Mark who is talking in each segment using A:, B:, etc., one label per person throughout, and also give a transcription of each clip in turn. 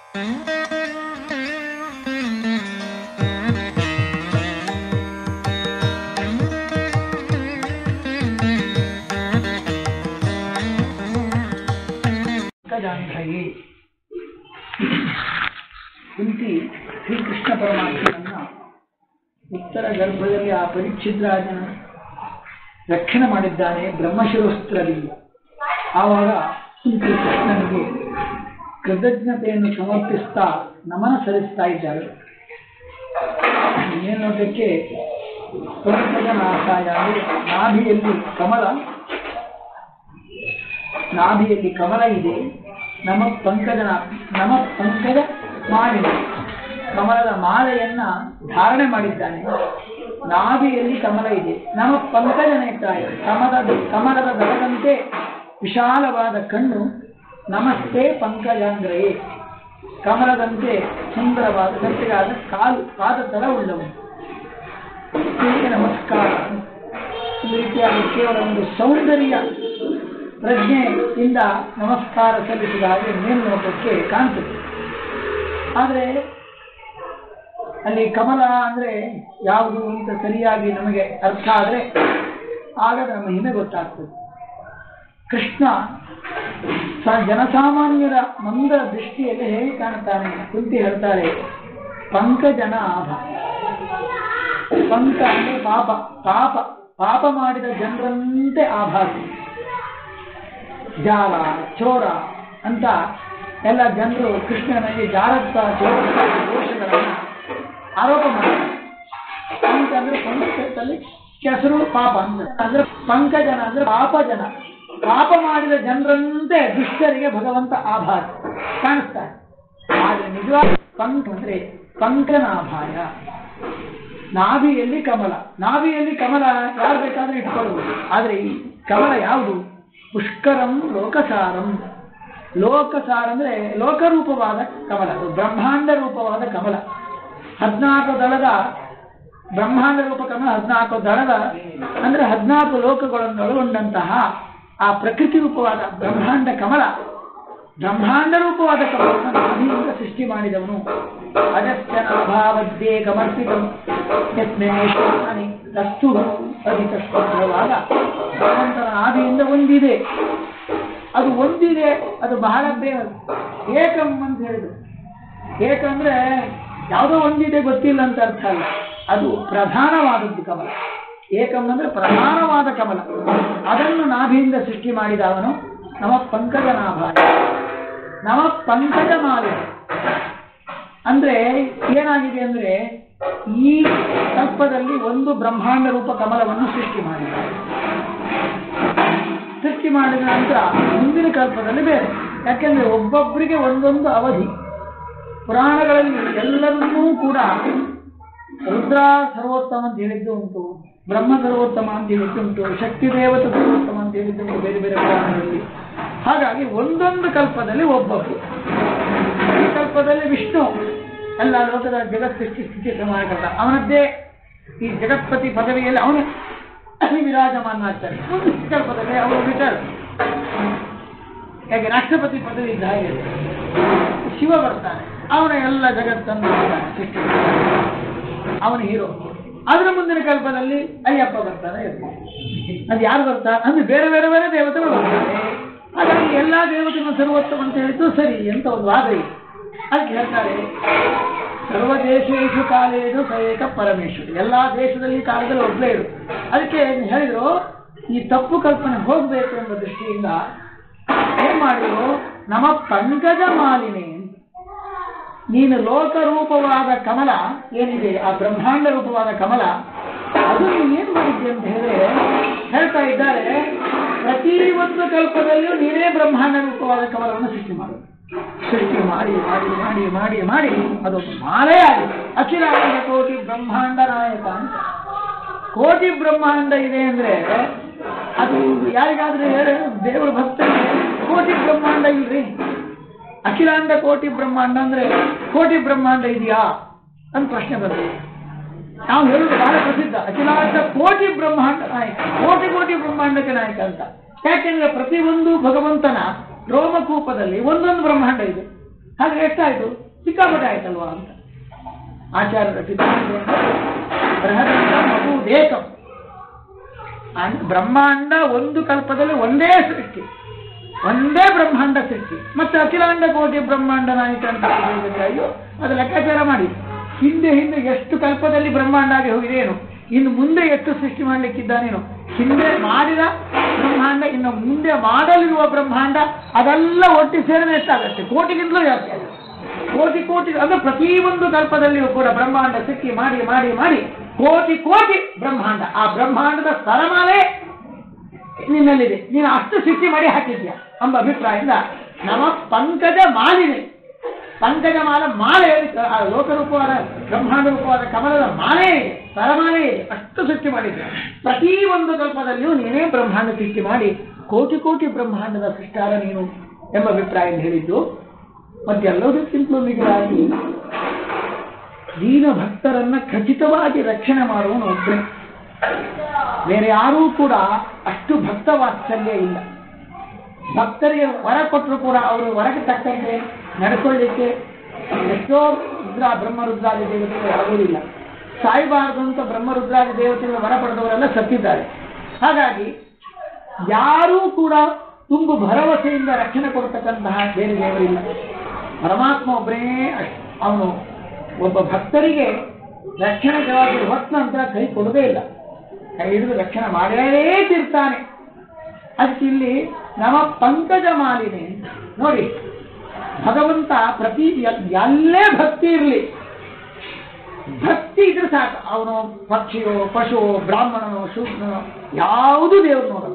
A: ಗಜಾಂಧಯಿ ಕುಂತಿ ಶ್ರೀಕೃಷ್ಣ ಪರಮಾತ್ಮನನ್ನ ಉತ್ತರ ಗರ್ಭದಲ್ಲಿ ಆ ಪರಿಚ್ಛಿದ್ರಾಜನ ರಕ್ಷಣೆ ಮಾಡಿದ್ದಾನೆ ಬ್ರಹ್ಮಶಿರೋಸ್ತ್ರದಿಂದ ಆವಾಗ ಕುಂತಿ ಕೃಷ್ಣನಿಗೆ ಕೃತಜ್ಞತೆಯನ್ನು ಸಮರ್ಪಿಸ್ತಾ ನಮನ ಸಲ್ಲಿಸ್ತಾ ಇದ್ದಾಳೆ ಮೇಲ್ನೋಟಕ್ಕೆ ಪಂಕಜನಾಸಾಯ ಅಂದರೆ ನಾಭಿಯಲ್ಲಿ ಕಮಲ ನಾಭಿಯಲ್ಲಿ ಕಮಲ ಇದೆ ನಮ ಪಂಕಜನ ನಮ ಪಂಕಜ ಮಾಲಿನ ಕಮಲದ ಮಾಲೆಯನ್ನ ಧಾರಣೆ ಮಾಡಿದ್ದಾನೆ ನಾಭಿಯಲ್ಲಿ ಕಮಲ ಇದೆ ನಮ ಪಂಕಜ ನೇತ್ರಾಯ ಕಮಲದ ಕಮಲದ ದಳದಂತೆ ವಿಶಾಲವಾದ ಕಣ್ಣು ನಮಸ್ತೆ ಪಂಕಜಾಂಗ್ರಯೇ ಕಮಲದಂತೆ ಸುಂದರವಾದ ಗಟ್ಟಿಯಾದ ಕಾಲು ಪಾದ ತಲ ಉಳ್ಳವನು ಹೀಗೆ ನಮಸ್ಕಾರ ಈ ರೀತಿಯಾಗಿ ಕೇವಲ ಒಂದು ಸೌಂದರ್ಯ ಪ್ರಜ್ಞೆಯಿಂದ ನಮಸ್ಕಾರ ಸಲ್ಲಿಸಿದ ಹಾಗೆ ಮೇಲ್ನೋಟಕ್ಕೆ ಕಾಣ್ತದೆ ಆದರೆ ಅಲ್ಲಿ ಕಮಲ ಅಂದ್ರೆ ಯಾವುದು ಅಂತ ಸರಿಯಾಗಿ ನಮಗೆ ಅರ್ಥ ಆದರೆ ಆಗ ನಮ್ಮ ಹಿಮೆ ಗೊತ್ತಾಗ್ತದೆ ಕೃಷ್ಣ ಸ- ಜನಸಾಮಾನ್ಯರ ಮಂದ ದೃಷ್ಟಿಯಲ್ಲಿ ಹೇಗೆ ಕಾಣ್ತಾನೆ ಕುಂತಿ ಹೇಳ್ತಾರೆ ಪಂಕಜನ ಆಭ ಪಂಕ ಅಂದ್ರೆ ಪಾಪ ಪಾಪ ಪಾಪ ಮಾಡಿದ ಜನರಂತೆ ಆಭಾಸಿ ಜಾಲ ಚೋರ ಅಂತ ಎಲ್ಲ ಜನರು ಕೃಷ್ಣನಿಗೆ ಜಾರತ್ವ ಚೋರತ್ವ ದೋಷಗಳನ್ನ ಆರೋಪ ಮಾಡ್ತಾರೆ ಪಂಕ ಅಂದ್ರೆ ಪಂಕದಲ್ಲಿ ಕೆಸರು ಪಾಪ ಅಂತ ಅಂದ್ರೆ ಪಂಕಜನ ಅಂದ್ರೆ ಪಾಪ ಜನ ಪಾಪ ಮಾಡಿದ ಜನರಂತೆ ದುಷ್ಟರಿಗೆ ಭಗವಂತ ಆಭಾಸ ಕಾಣಿಸ್ತಾರೆ ಆದ್ರೆ ನಿಜವಾಗಿ ಪಂಕ ಅಂದ್ರೆ ಪಂಕನಾಭಾಯ ನಾಭಿಯಲ್ಲಿ ಕಮಲ ನಾಭಿಯಲ್ಲಿ ಕಮಲ ಯಾರು ಬೇಕಾದ್ರೆ ಇಟ್ಕೊಳ್ಬಹುದು ಆದ್ರೆ ಈ ಕಮಲ ಯಾವುದು ಪುಷ್ಕರಂ ಲೋಕಸಾರಂ ಲೋಕಸಾರ ಅಂದ್ರೆ ಲೋಕರೂಪವಾದ ಕಮಲ ಅದು ಬ್ರಹ್ಮಾಂಡ ರೂಪವಾದ ಕಮಲ ಹದಿನಾಲ್ಕು ದಳದ ಬ್ರಹ್ಮಾಂಡ ರೂಪ ಕಮಲ ಹದಿನಾಲ್ಕು ದಳದ ಅಂದ್ರೆ ಹದಿನಾಲ್ಕು ಲೋಕಗಳನ್ನು ಒಳಗೊಂಡಂತಹ ಆ ಪ್ರಕೃತಿ ರೂಪವಾದ ಬ್ರಹ್ಮಾಂಡ ಕಮಲ ಬ್ರಹ್ಮಾಂಡ ರೂಪವಾದ ಕಮಲವನ್ನು ನಾಭಿಯಿಂದ ಸೃಷ್ಟಿ ಮಾಡಿದವನು ಅಜಸ್ಯನಾಭಾವದ್ದೇ ಕಮರ್ಪಿತಂ ಯತ್ನೇಶ್ವರಾಣಿ ತಸ್ತು ಅಧಿಕಸ್ತುವಾಗ ಭಗವಂತನ ನಾಭಿಯಿಂದ ಒಂದಿದೆ ಅದು ಒಂದಿದೆ ಅದು ಬಹಳ ಬೇಗ ಏಕಂ ಅಂತ ಹೇಳಿದ್ರು ಏಕ ಅಂದ್ರೆ ಯಾವುದೋ ಒಂದಿದೆ ಗೊತ್ತಿಲ್ಲ ಅಂತ ಅರ್ಥ ಅಲ್ಲ ಅದು ಪ್ರಧಾನವಾದದ್ದು ಕಮಲ ಏಕಂ ಅಂದ್ರೆ ಪ್ರಧಾನವಾದ ಕಮಲ ಅದನ್ನು ನಾಭಿಯಿಂದ ಸೃಷ್ಟಿ ಮಾಡಿದ ಅವನು ನಮ ಪಂಕಜ ನಾಭ ನಮ ಪಂಕಜ ಮಾಲೆ ಅಂದ್ರೆ ಏನಾಗಿದೆ ಅಂದ್ರೆ ಈ ಕಲ್ಪದಲ್ಲಿ ಒಂದು ಬ್ರಹ್ಮಾಂಡ ರೂಪ ಕಮಲವನ್ನು ಸೃಷ್ಟಿ ಮಾಡಿದ್ದಾರೆ ಸೃಷ್ಟಿ ಮಾಡಿದ ನಂತರ ಮುಂದಿನ ಕಲ್ಪದಲ್ಲಿ ಬೇರೆ ಯಾಕೆಂದ್ರೆ ಒಬ್ಬೊಬ್ಬರಿಗೆ ಒಂದೊಂದು ಅವಧಿ ಪುರಾಣಗಳಲ್ಲಿ ಎಲ್ಲರನ್ನೂ ಕೂಡ ರುದ್ರ ಸರ್ವೋತ್ತಮ ಅಂತ ಹೇಳಿದ್ದು ಉಂಟು ಬ್ರಹ್ಮ ಸರ್ವೋತ್ತಮ ಅಂತ ಹೇಳಿದ್ದು ಉಂಟು ಶಕ್ತಿ ದೇವತ ಸರ್ವೋತ್ತಮ ಅಂತ ಹೇಳಿದ್ದು ಉಂಟು ಬೇರೆ ಬೇರೆ ಪುರಾಣಗಳಲ್ಲಿ ಹಾಗಾಗಿ ಒಂದೊಂದು ಕಲ್ಪದಲ್ಲಿ ಒಬ್ಬೊಬ್ಬರು ಈ ಕಲ್ಪದಲ್ಲಿ ವಿಷ್ಣು ಎಲ್ಲ ಲೋಕದ ಜಗತ್ ಸೃಷ್ಟಿ ಸ್ಥಿತಿ ಸಮಾನಕರ್ತ ಅವನದ್ದೇ ಈ ಜಗತ್ಪತಿ ಪದವಿಯಲ್ಲಿ ಅವನು ವಿರಾಜಮಾನಾಗ್ತಾನೆ ಮುಂದಿನ ಕಲ್ಪದಲ್ಲಿ ಅವನು ಬಿಟ್ಟರು ಹೇಗೆ ರಾಷ್ಟ್ರಪತಿ ಪದವಿ ಇದ್ದ ಹಾಗೆ ಶಿವ ಬರ್ತಾನೆ ಅವನ ಎಲ್ಲ ಜಗತ್ತನ್ನು ಮಾಡ್ತಾನೆ ಸೃಷ್ಟಿ ಅವನ ಹೀರೋ ಅದರ ಮುಂದಿನ ಕಲ್ಪದಲ್ಲಿ ಅಯ್ಯಪ್ಪ ಬರ್ತಾನೆ ಅದು ಯಾರು ಬರ್ತಾರೆ ಅಂದ್ರೆ ಬೇರೆ ಬೇರೆ ಬೇರೆ ದೇವತೆಗಳು ಬರ್ತಾರೆ ಹಾಗಾಗಿ ಎಲ್ಲಾ ದೇವತೆಗಳು ಸರ್ವೋತ್ತಮ ಅಂತ ಹೇಳಿದ್ದು ಸರಿ ಅಂತ ಒಂದು ವಾದ ಇದೆ ಅದಕ್ಕೆ ಹೇಳ್ತಾರೆ ಸರ್ವ ದೇಶೇಶು ಕಾಲೇದು ಸೈಕ ಪರಮೇಶ್ವರ ಎಲ್ಲಾ ದೇಶದಲ್ಲಿ ಕಾಲದಲ್ಲಿ ಒಬ್ಬಳೇ ಇರು ಅದಕ್ಕೆ ಹೇಳಿದ್ರು ಈ ತಪ್ಪು ಕಲ್ಪನೆ ಹೋಗ್ಬೇಕು ಎಂಬ ದೃಷ್ಟಿಯಿಂದ ಏನ್ ಮಾಡಿದ್ರು ನಮ್ಮ ಪಂಕಜ ಮಾಲಿನಿ ಅಂತ. ನೀನು ಲೋಕರೂಪವಾದ ಕಮಲ ಏನಿದೆ ಆ ಬ್ರಹ್ಮಾಂಡ ರೂಪವಾದ ಕಮಲ ಅದು ನೀನು ಏನ್ ಮಾಡಿದ್ದೆ ಅಂತ ಹೇಳಿದ್ರೆ ಹೇಳ್ತಾ ಇದ್ದಾರೆ ಪ್ರತಿ ಒಂದು ಕಲ್ಪದಲ್ಲಿಯೂ ನೀನೇ ಬ್ರಹ್ಮಾಂಡ ರೂಪವಾದ ಕಮಲವನ್ನು ಸೃಷ್ಟಿ ಮಾಡು ಸೃಷ್ಟಿ ಮಾಡಿ ಮಾಡಿ ಮಾಡಿ ಮಾಡಿ ಮಾಡಿ ಅದೊಂದು ಮಾಲೇ ಆಗಿದೆ ಅಖಿಲಾಂಡ ಕೋಟಿ ಬ್ರಹ್ಮಾಂಡ ನಾಯಕ ಅಂತ ಕೋಟಿ ಬ್ರಹ್ಮಾಂಡ ಇದೆ ಅಂದ್ರೆ ಅದು ಯಾರಿಗಾದ್ರೂ ಹೇಳಿ ದೇವರ ಭಕ್ತರಿಗೆ ಕೋಟಿ ಬ್ರಹ್ಮಾಂಡ ಇಲ್ರಿ ಅಖಿಲಾಂಡ ಕೋಟಿ ಬ್ರಹ್ಮಾಂಡ ಅಂದ್ರೆ ಕೋಟಿ ಬ್ರಹ್ಮಾಂಡ ಇದೆಯಾ ಅಂತ ಪ್ರಶ್ನೆ ಬರ್ತದೆ ನಾವು ಹೇಳುದು ಬಹಳ ಪ್ರಸಿದ್ಧ ಅಖಿಲಾಂಡ ಕೋಟಿ ಬ್ರಹ್ಮಾಂಡ ನಾಯಕ ಕೋಟಿ ಕೋಟಿ ಬ್ರಹ್ಮಾಂಡಕ್ಕೆ ನಾಯಕ ಅಂತ ಯಾಕೆಂದ್ರೆ ಪ್ರತಿಯೊಂದು ಭಗವಂತನ ರೋಮಕೂಪದಲ್ಲಿ ಒಂದೊಂದು ಬ್ರಹ್ಮಾಂಡ ಇದೆ ಹಾಗೆ ಎಷ್ಟಾಯ್ತು ಸಿಕ್ಕಾಪಟ್ಟೆ ಆಯ್ತಲ್ವಾ ಅಂತ ಆಚಾರ್ಯರ ಸಿದ್ಧಾಂತ ಬೃಹದಂತ ಮಗು ದೇಕಂ ಅನ್- ಬ್ರಹ್ಮಾಂಡ ಒಂದು ಕಲ್ಪದಲ್ಲಿ ಒಂದೇ ಸೃಷ್ಟಿ ಒಂದೇ ಬ್ರಹ್ಮಾಂಡ ಸೃಷ್ಟಿ ಮತ್ತೆ ಅಖಿಲಾಂಡ ಕೋಟಿ ಬ್ರಹ್ಮಾಂಡ ನಾಯಕ ಅಂತ ಅಯ್ಯೋ ಅದು ಲೆಕ್ಕಾಚಾರ ಮಾಡಿ ಹಿಂದೆ ಹಿಂದೆ ಎಷ್ಟು ಕಲ್ಪದಲ್ಲಿ ಬ್ರಹ್ಮಾಂಡ ಆಗಿ ಹೋಗಿದೆ ಏನು ಇನ್ನು ಮುಂದೆ ಎಷ್ಟು ಸೃಷ್ಟಿ ಮಾಡ್ಲಿಕ್ಕಿದ್ದಾನೇನು ಹಿಂದೆ ಮಾಡಿದ ಬ್ರಹ್ಮಾಂಡ ಇನ್ನು ಮುಂದೆ ಮಾಡಲಿರುವ ಬ್ರಹ್ಮಾಂಡ ಅದೆಲ್ಲ ಒಟ್ಟು ಸೇರಿದ್ರೆ ಎಷ್ಟಾಗತ್ತೆ ಕೋಟಿಗಿಂತಲೂ ಜಾಸ್ತಿ ಆಗುತ್ತೆ ಕೋಟಿ ಕೋಟಿ ಅಂದ್ರೆ ಪ್ರತಿಯೊಂದು ಕಲ್ಪದಲ್ಲಿಯೂ ಕೂಡ ಬ್ರಹ್ಮಾಂಡ ಸೃಷ್ಟಿ ಮಾಡಿ ಮಾಡಿ ಮಾಡಿ ಕೋಟಿ ಕೋಟಿ ಬ್ರಹ್ಮಾಂಡ ಆ ಬ್ರಹ್ಮಾಂಡದ ಸರಮಾಲೆ ನಿನ್ನಲ್ಲಿದೆ ನೀನು ಅಷ್ಟು ಸೃಷ್ಟಿ ಮಾಡಿ ಹಾಕಿದ್ಯಾ ಎಂಬ ಅಭಿಪ್ರಾಯದಿಂದ ನಮ್ಮ ಪಂಕಜ ಮಾಲಿನಿ ಪಂಕಜ ಮಾಲ ಮಾಲೆ ಆ ಲೋಕರೂಪವಾದ ಬ್ರಹ್ಮಾಂಡ ರೂಪವಾದ ಕಮಲದ ಮಾಲೆ ಇದೆ ಸರಮಾಲೆ ಇದೆ ಅಷ್ಟು ಸೃಷ್ಟಿ ಮಾಡಿದ್ದೆ ಪ್ರತಿ ಒಂದು ಕಲ್ಪದಲ್ಲಿಯೂ ನೀನೇ ಬ್ರಹ್ಮಾಂಡ ಸೃಷ್ಟಿ ಮಾಡಿ ಕೋಟಿ ಕೋಟಿ ಬ್ರಹ್ಮಾಂಡದ ಸೃಷ್ಟಾರ ನೀನು ಎಂಬ ಅಭಿಪ್ರಾಯ ಹೇಳಿದ್ದು ಮತ್ತೆಲ್ಲದಕ್ಕಿಂತಲೂ ಮಿಗಿಲಾಗಿ ದೀನ ಭಕ್ತರನ್ನ ಖಚಿತವಾಗಿ ರಕ್ಷಣೆ ಮಾಡುವನು ಒಬ್ಬನೇ ಬೇರೆ ಯಾರೂ ಕೂಡ ಅಷ್ಟು ಭಕ್ತ ವಾತ್ಸಲ್ಯ ಇಲ್ಲ ಭಕ್ತರಿಗೆ ವರ ಕೊಟ್ಟರು ಕೂಡ ಅವರು ವರಕ್ಕೆ ತಕ್ಕಂತೆ ನಡ್ಕೊಳ್ಳಿಕ್ಕೆ ಎಷ್ಟೋ ರುದ್ರ ಬ್ರಹ್ಮರುದ್ರಾದಿ ದೇವತೆಗಳು ಆಗುವುದಿಲ್ಲ ಸಾಯಬಾರದು ಅಂತ ಬ್ರಹ್ಮರುದ್ರಾದಿ ದೇವತೆಗಳು ವರ ಪಡೆದವರೆಲ್ಲ ಸತ್ತಿದ್ದಾರೆ ಹಾಗಾಗಿ ಯಾರೂ ಕೂಡ ತುಂಬು ಭರವಸೆಯಿಂದ ರಕ್ಷಣೆ ಕೊಡ್ತಕ್ಕಂತಹ ಬೇರೆ ದೇವರಿಲ್ಲ ಪರಮಾತ್ಮ ಒಬ್ಬರೇ ಅಷ್ಟ್- ಅವನು ಒಬ್ಬ ಭಕ್ತರಿಗೆ ರಕ್ಷಣೆ ಜವಾಬ್ದಾರಿ ಹೊತ್ತ ನಂತರ ಕೈ ಕೊಡದೇ ಇಲ್ಲ ಕೈ ಹಿಡಿದು ರಕ್ಷಣೆ ಮಾಡೇ ತೀರ್ತಾನೆ ಅದಕ್ಕೆ ಇಲ್ಲಿ ನವ ಪಂಕಜ ಮಾಲಿನಿ ನೋಡಿ ಭಗವಂತ ಪ್ರತಿ ಎಲ್- ಎಲ್ಲೇ ಭಕ್ತಿ ಇರಲಿ ಭಕ್ತಿ ಇದ್ರೆ ಸಾಕು ಅವನು ಪಕ್ಷಿಯೋ ಪಶುವೋ ಬ್ರಾಹ್ಮಣನೋ ಶೂದ್ರನೋ ಯಾವುದೂ ದೇವರು ನೋಡಲ್ಲ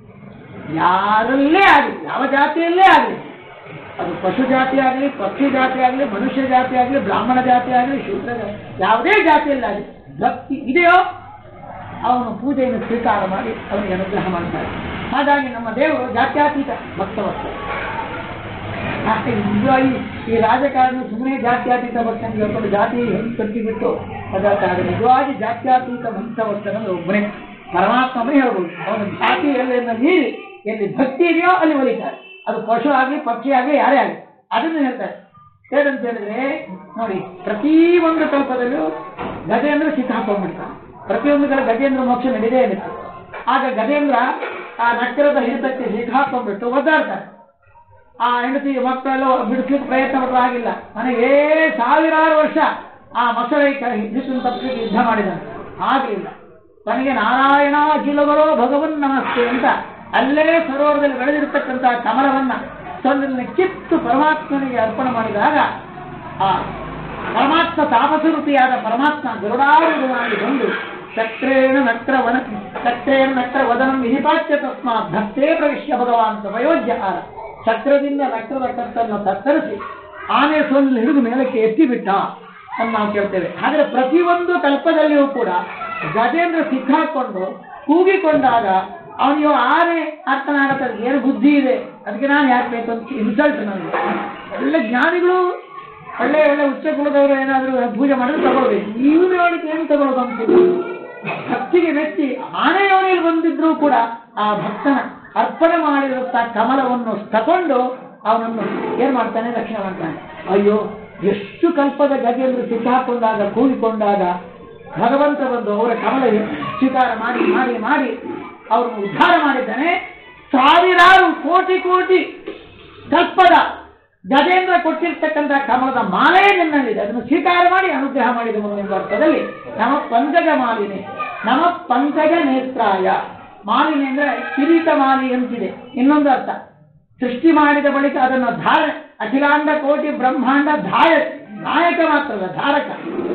A: ಯಾರಲ್ಲೇ ಆಗಲಿ ಯಾವ ಜಾತಿಯಲ್ಲೇ ಆಗಲಿ ಅದು ಪಶು ಜಾತಿ ಆಗಲಿ ಪಕ್ಷಿ ಜಾತಿ ಆಗಲಿ ಮನುಷ್ಯ ಜಾತಿ ಆಗಲಿ ಬ್ರಾಹ್ಮಣ ಜಾತಿ ಆಗಲಿ ಶೂದ್ರ ಜಾತಿ ಯಾವುದೇ ಜಾತಿಯಲ್ಲಾಗಲಿ ಭಕ್ತಿ ಇದೆಯೋ ಅವನು ಪೂಜೆಯನ್ನು ಸ್ವೀಕಾರ ಮಾಡಿ ಅವನಿಗೆ ಅನುಗ್ರಹ ಮಾಡ್ತಾರೆ ಹಾಗಾಗಿ ನಮ್ಮ ದೇವರು ಜಾತ್ಯಾತೀತ ಭಕ್ತವರ್ತ ಅಷ್ಟೇ ನಿಜವಾಗಿ ಈ ರಾಜಕಾರಣ ಸುಮ್ಮನೆ ಜಾತ್ಯಾತೀತ ಭಕ್ತ ಅಂತ ಹೇಳ್ಕೊಂಡು ಜಾತಿ ಹೆಂಗೆ ಕಟ್ಟಿಬಿಟ್ಟು ಅದಾಗ್ತಾರೆ ನಿಜವಾಗಿ ಜಾತ್ಯಾತೀತ ಭಕ್ತವರ್ತನಂದ್ರೆ ಒಬ್ಬನೇ ಪರಮಾತ್ಮನೇ ಹೇಳ್ಬೋದು ಅವನ ಜಾತಿ ಎಲ್ಲಿಂದ ಮೀರಿ ಎಲ್ಲಿ ಭಕ್ತಿ ಇದೆಯೋ ಅಲ್ಲಿ ಒಲಿತಾರೆ ಅದು ಪಶು ಆಗಲಿ ಪಕ್ಷಿ ಆಗಲಿ ಯಾರೇ ಆಗಲಿ ಅದನ್ನು ಹೇಳ್ತಾರೆ ಏನಂತ ಹೇಳಿದ್ರೆ ನೋಡಿ ಪ್ರತಿ ಒಂದು ಕಲ್ಪದಲ್ಲೂ ಗಜೇಂದ್ರ ಸಿಕ್ಕಾಕೊಂಡ್ಬಿಡ್ತಾನೆ ಪ್ರತಿಯೊಂದು ಕಡೆ ಗಜೇಂದ್ರ ಮೋಕ್ಷ ನಡೆದೇ ಇರುತ್ತೆ ಆಗ ಗಜೇಂದ್ರ ಆ ನಕ್ಕರದ ಹಿಡಿತಕ್ಕೆ ಸಿಕ್ಕಾಕೊಂಡ್ಬಿಟ್ಟು ಒದ್ದಾಡ್ತಾರೆ ಆ ಹೆಂಡತಿ ಮಕ್ಕಳೆಲ್ಲ ಬಿಡಿಸ್ಲಿಕ್ಕೆ ಪ್ರಯತ್ನ ಪಟ್ಟರು ಆಗಿಲ್ಲ ನನಗೆ ಸಾವಿರಾರು ವರ್ಷ ಆ ಮೊಸಳೆ ಹಿಡಿದು ತಪ್ಪಿಸಿ ಯುದ್ಧ ಮಾಡಿದ್ದಾನೆ ಆಗಲಿಲ್ಲ ತನಗೆ ನಾರಾಯಣ ಅಖಿಲಗಳೋ ಭಗವನ್ ನಮಸ್ತೆ ಅಂತ ಅಲ್ಲೇ ಸರೋವರದಲ್ಲಿ ಬೆಳೆದಿರ್ತಕ್ಕಂಥ ಕಮಲವನ್ನ ತಂದನ್ನು ಕಿತ್ತು ಪರಮಾತ್ಮನಿಗೆ ಅರ್ಪಣೆ ಮಾಡಿದಾಗ ಆ ಪರಮಾತ್ಮ ತಾಪಸರೂಪಿಯಾದ ಪರಮಾತ್ಮ ಗರುಡಾರೂಢನಾಗಿ ಬಂದು ಚಕ್ರೇಣ ನಕ್ರ ವನ ಚಕ್ರೇಣ ನಕ್ರ ವದನಂ ವಿಧಿಪಾಚ್ಯ ತಸ್ಮಾತ್ ಭಕ್ತೇ ಪ್ರವಿಶ್ಯ ಭಗವಾನ್ ವಯೋಜ್ಯಹಾರ ಚಕ್ರದಿಂದ ನಕ್ರದ ಕತ್ತನ್ನು ಕತ್ತರಿಸಿ ಆನೆ ಸೊಲ್ಲು ಹಿಡಿದು ಮೇಲಕ್ಕೆ ಎತ್ತಿಬಿಟ್ಟ ಅಂತ ನಾವು ಕೇಳ್ತೇವೆ ಹಾಗಾದ್ರೆ ಪ್ರತಿಯೊಂದು ಕಲ್ಪದಲ್ಲಿಯೂ ಕೂಡ ಗಜೇಂದ್ರ ಸಿಕ್ಕಾಕೊಂಡು ಕೂಗಿಕೊಂಡಾಗ ಅವನಿಗೆ ಆನೆ ಅರ್ಥನಾಗತ್ತದೆ ಏನು ಬುದ್ಧಿ ಇದೆ ಅದಕ್ಕೆ ನಾನು ಯಾಕೆ ಬೇಕು ಅಂತ ಇನ್ಸಲ್ಟ್ ನನಗೆ ಒಳ್ಳೆ ಜ್ಞಾನಿಗಳು ಒಳ್ಳೆ ಒಳ್ಳೆ ಉಚ್ಚ ಕುಲದವರು ಏನಾದರೂ ಪೂಜೆ ಮಾಡಿದ್ರೆ ತಗೊಳ್ಬೇಕು ನೀವು ಹೇಳಿದ್ರೆ ಏನು ತಗೊಳ್ಳೋದು ಅಂತೀವಿ ಭಕ್ತಿಗೆ ಮೆಚ್ಚಿ ಆನೆ ಯೋನಿಯಲ್ಲಿ ಬಂದಿದ್ರು ಕೂಡ ಆ ಭಕ್ತನ ಅರ್ಪಣೆ ಮಾಡಿರುತ್ತ ಕಮಲವನ್ನು ತಗೊಂಡು ಅವನನ್ನು ಏನ್ ಮಾಡ್ತಾನೆ ರಕ್ಷಣೆ ಮಾಡ್ತಾನೆ ಅಯ್ಯೋ ಎಷ್ಟು ಕಲ್ಪದ ಗಜೆಂದು ಸಿಕ್ಕಾಕೊಂಡಾಗ ಕೂಡಿಕೊಂಡಾಗ ಭಗವಂತ ಬಂದು ಅವರ ಕಮಲ ಸ್ವೀಕಾರ ಮಾಡಿ ಮಾಡಿ ಮಾಡಿ ಅವರನ್ನು ಉದ್ಧಾರ ಮಾಡಿದ್ದಾನೆ ಸಾವಿರಾರು ಕೋಟಿ ಕೋಟಿ ಕಲ್ಪದ ಗಜೇಂದ್ರ ಕೊಟ್ಟಿರ್ತಕ್ಕಂಥ ಕಮಲದ ಮಾಲೆ ನಿನ್ನಲ್ಲಿದೆ ಅದನ್ನು ಸ್ವೀಕಾರ ಮಾಡಿ ಅನುಗ್ರಹ ಮಾಡಿದವನು ಎಂಬ ಅರ್ಥದಲ್ಲಿ ನಮ ಪಂಕಜ ಮಾಲಿನಿ ನಮ ಪಂಕಜ ನೇತ್ರಾಯ ಮಾಲಿನಿ ಅಂದ್ರೆ ಕಿರೀಟ ಮಾಲಿ ಅಂತಿದೆ ಇನ್ನೊಂದು ಅರ್ಥ ಸೃಷ್ಟಿ ಮಾಡಿದ ಬಳಿಕ ಅದನ್ನು ಧಾರ ಅಖಿಲಾಂಡ ಕೋಟಿ ಬ್ರಹ್ಮಾಂಡ ಧಾಯ ನಾಯಕ ಮಾತ್ರಲ್ಲ ಧಾರಕ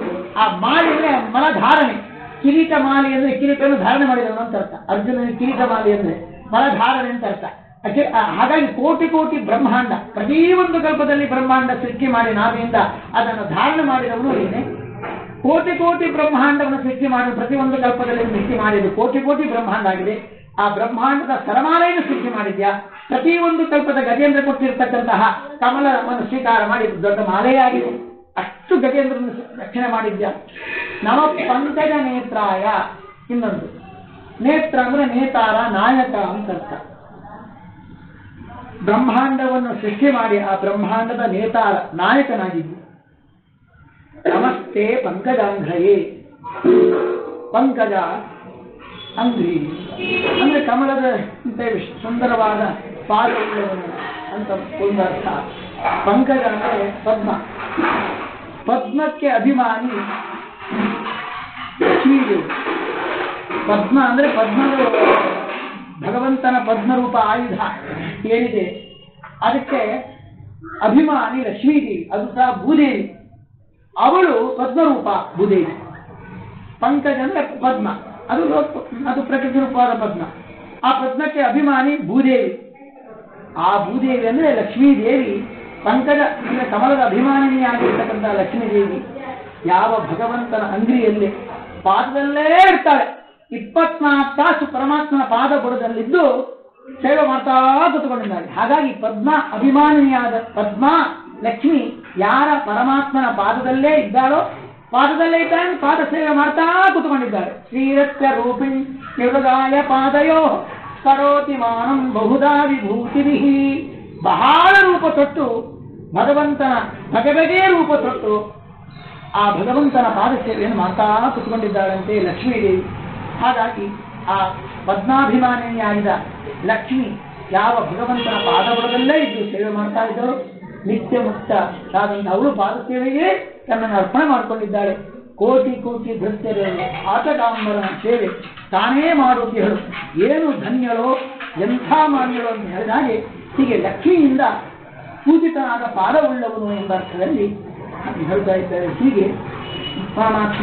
A: ಆ ಮಾಲಿ ಅಂದ್ರೆ ಮಲಧಾರಣೆ ಕಿರೀಟ ಮಾಲಿ ಅಂದ್ರೆ ಕಿರೀಟವನ್ನು ಧಾರಣೆ ಮಾಡಿದವನು ಅಂತ ಅರ್ಥ ಅರ್ಜುನನ ಕಿರೀಟ ಮಾಲಿ ಅಂದ್ರೆ ಮಲಧಾರಣೆ ಅಂತ ಅರ್ಥ ಅಖಿ- ಆ, ಹಾಗಾಗಿ ಕೋಟಿ ಕೋಟಿ ಬ್ರಹ್ಮಾಂಡ ಪ್ರತಿಯೊಂದು ಕಲ್ಪದಲ್ಲಿ ಬ್ರಹ್ಮಾಂಡ ಸೃಷ್ಟಿ ಮಾಡಿ ನಾವಿಯಿಂದ ಅದನ್ನು ಧಾರಣೆ ಮಾಡಿದವನು ಏನೇ ಕೋಟಿ ಕೋಟಿ ಬ್ರಹ್ಮಾಂಡವನ್ನು ಸೃಷ್ಟಿ ಮಾಡಿ ಪ್ರತಿಯೊಂದು ಕಲ್ಪದಲ್ಲಿ ಸೃಷ್ಟಿ ಮಾಡಿದ್ದು ಕೋಟಿ ಕೋಟಿ ಬ್ರಹ್ಮಾಂಡ ಆಗಿದೆ ಆ ಬ್ರಹ್ಮಾಂಡದ ಸರಮಾಲೆಯನ್ನು ಸೃಷ್ಟಿ ಮಾಡಿದ್ಯಾ ಪ್ರತಿಯೊಂದು ಕಲ್ಪದ ಗಜೇಂದ್ರ ಕೊಟ್ಟಿರ್ತಕ್ಕಂತಹ ಕಮಲವನ್ನು ಸ್ವೀಕಾರ ಮಾಡಿ ಇದು ದೊಡ್ಡ ಮಾಲೆಯಾಗಿದೆ ಅಷ್ಟು ಗಜೇಂದ್ರನ ರಕ್ಷಣೆ ಮಾಡಿದ್ಯಾ ನವ ಪಂಕಜ ನೇತ್ರಾಯ ಇನ್ನೊಂದು ನೇತ್ರ ಅಂದ್ರೆ ನೇತಾರ ನಾಯಕ ಅಂತ ಅರ್ಥ ಬ್ರಹ್ಮಾಂಡವನ್ನು ಸೃಷ್ಟಿ ಮಾಡಿ ಆ ಬ್ರಹ್ಮಾಂಡದ ನೇತಾರ ನಾಯಕನಾಗಿದ್ದು ನಮಸ್ತೆ ಪಂಕಜಾಂಘ್ರಯೇ ಪಂಕಜ ಅಂಗ್ರಿ ಅಂದ್ರೆ ಕಮಲದ ಅಂತೆ ವಿಶ್- ಸುಂದರವಾದ ಪಾದವುಳ್ಳವನು ಅಂತ ಒಂದು ಅರ್ಥ ಪಂಕಜ ಅಂದ್ರೆ ಪದ್ಮ ಪದ್ಮಕ್ಕೆ ಅಭಿಮಾನಿ ಲಕ್ಷ್ಮೀದೇವಿ ಪದ್ಮ ಅಂದ್ರೆ ಪದ್ಮದ ಭಗವಂತನ ಪದ್ಮರೂಪ ಆಯುಧ ಏನಿದೆ ಅದಕ್ಕೆ ಅಭಿಮಾನಿ ಲಕ್ಷ್ಮೀದೇವಿ ಅದು ಸಹ ಭೂದೇವಿ ಅವಳು ಪದ್ಮರೂಪ ಭೂದೇವಿ ಪಂಕಜ ಅಂದ್ರೆ ಪದ್ಮ ಅದು ಲೋಕ- ಅದು ಪ್ರಕೃತಿ ರೂಪವಾದ ಪದ್ಮ ಆ ಪದ್ಮಕ್ಕೆ ಅಭಿಮಾನಿ ಭೂದೇವಿ ಆ ಭೂದೇವಿ ಅಂದ್ರೆ ಲಕ್ಷ್ಮೀದೇವಿ ಪಂಕಜ ಅಂದ್ರೆ ಕಮಲದ ಅಭಿಮಾನಿನಿಯಾಗಿರ್ತಕ್ಕಂಥ ಲಕ್ಷ್ಮೀದೇವಿ ಯಾವ ಭಗವಂತನ ಅಂಗಡಿಯಲ್ಲಿ ಪಾದದಲ್ಲೇ ಇರ್ತಾಳೆ ಇಪ್ಪತ್ನಾಲ್ಕು ತಾಸು ಪರಮಾತ್ಮನ ಪಾದ ಬುಡದಲ್ಲಿದ್ದು ಸೇವೆ ಮಾಡ್ತಾ ಕೂತ್ಕೊಂಡಿದ್ದಾಳೆ ಹಾಗಾಗಿ ಪದ್ಮ ಅಭಿಮಾನಿನಿಯಾದ ಪದ್ಮ ಲಕ್ಷ್ಮಿ ಯಾರ ಪರಮಾತ್ಮನ ಪಾದದಲ್ಲೇ ಇದ್ದಾಳೋ ಪಾದದಲ್ಲೇ ಇದ್ದಾಳೆ ಪಾದ ಸೇವೆ ಮಾಡ್ತಾ ಕೂತ್ಕೊಂಡಿದ್ದಾಳೆ ಶ್ರೀರತ್ಯ ರೂಪಿಣಿ ನಿವೃಗಾಯ ಪಾದಯೋ ಕರೋತಿ ಮಾನಂ ಬಹುಧಾ ವಿಭೂತಿಭಿ ಬಹಳ ರೂಪ ತೊಟ್ಟು ಭಗವಂತನ ಬಗೆ ಬಗೆಯ ರೂಪ ತೊಟ್ಟು ಆ ಭಗವಂತನ ಪಾದ ಸೇವೆಯನ್ನು ಮಾಡ್ತಾ ಕುತ್ಕೊಂಡಿದ್ದಾಳಂತೆ ಲಕ್ಷ್ಮೀದೇವಿ ಹಾಗಾಗಿ ಆ ಪದ್ಮಾಭಿಮಾನಿಯಾಗಿದ್ದ ಲಕ್ಷ್ಮಿ ಯಾವ ಭಗವಂತನ ಪಾದಬುಡದಲ್ಲೇ ಇದ್ದು ಸೇವೆ ಮಾಡ್ತಾ ಇದ್ದಳು ನಿತ್ಯ ಮುಕ್ತ ಆದಂತ ಅವಳು ಪಾದ ಸೇವೆಗೆ ತನ್ನನ್ನು ಅರ್ಪಣೆ ಮಾಡಿಕೊಂಡಿದ್ದಾಳೆ ಕೋಟಿ ಕೋಟಿ ಭೃತ್ಯರಲ್ಲಿ ಆಟಗಾಂಬರನ ಸೇವೆ ತಾನೇ ಮಾಡುತ್ತಿಹಳು ಏನು ಧನ್ಯಳೋ ಎಂಥ ಮಾನ್ಯಳೋ ಅಂತ ಹೇಳಿದ ಹಾಗೆ ಹೀಗೆ ಲಕ್ಷ್ಮಿಯಿಂದ ಪೂಜಿತನಾದ ಪಾದವುಳ್ಳವನು ಎಂಬ ಅರ್ಥದಲ್ಲಿ ಹೇಳ್ತಾ ಇದ್ದಾರೆ ಹೀಗೆ ಪರಮಾತ್ಮ